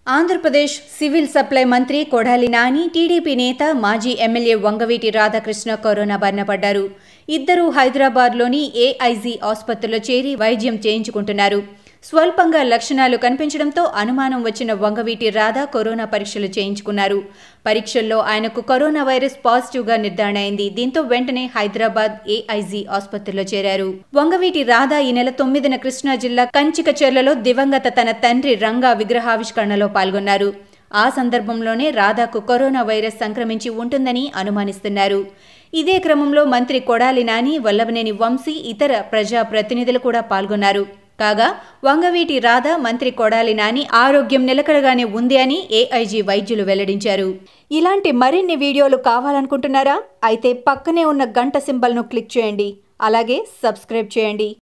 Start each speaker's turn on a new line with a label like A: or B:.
A: Andhra Pradesh civil supply మంత్రి Kodali Nani TDP నేత మాజీ ఎమ్మెల్యే వంగవీటి రాధాకృష్ణ కరోనా బారిన పడ్డారు ఇద్దరూ హైదరాబాద్లోని ఏఐజీ ఆసుపత్రిలో చేరి వైద్యం చేయించుకుంటున్నారు స్వల్పంగా లక్షణాలు కనిపించడంతో అనుమానం వచ్చిన వంగవీటి రాధా కరోనా పరీక్షలు చేయించుకున్నారు పరీక్షల్లో ఆయనకు కరోనా వైరస్ పాజిటివ్గా నిర్ధారణ అయింది దీంతో వెంటనే హైదరాబాద్ ఏఐజీ ఆసుపత్రిలో చేరారు వంగవీటి రాధా ఈ నెల తొమ్మిదిన కృష్ణా జిల్లా కంచికచెర్లలో దివంగత తన తండ్రి రంగా విగ్రహావిష్కరణలో పాల్గొన్నారు ఆ సందర్భంలోనే రాధాకు కరోనా వైరస్ సంక్రమించి ఉంటుందని అనుమానిస్తున్నారు ఇదే క్రమంలో మంత్రి కొడాలి నాని వల్లభనేని వంశీ ఇతర ప్రజా ప్రతినిధులు కూడా పాల్గొన్నారు కాగా వంగవీటి రాధ మంత్రి కొడాలి నాని ఆరోగ్యం నిలకడగానే ఉంది అని ఏఐజీ వైద్యులు వెల్లడించారు ఇలాంటి మరిన్ని వీడియోలు కావాలనుకుంటున్నారా అయితే పక్కనే ఉన్న గంట సింబల్ను క్లిక్ చేయండి అలాగే సబ్స్క్రైబ్ చేయండి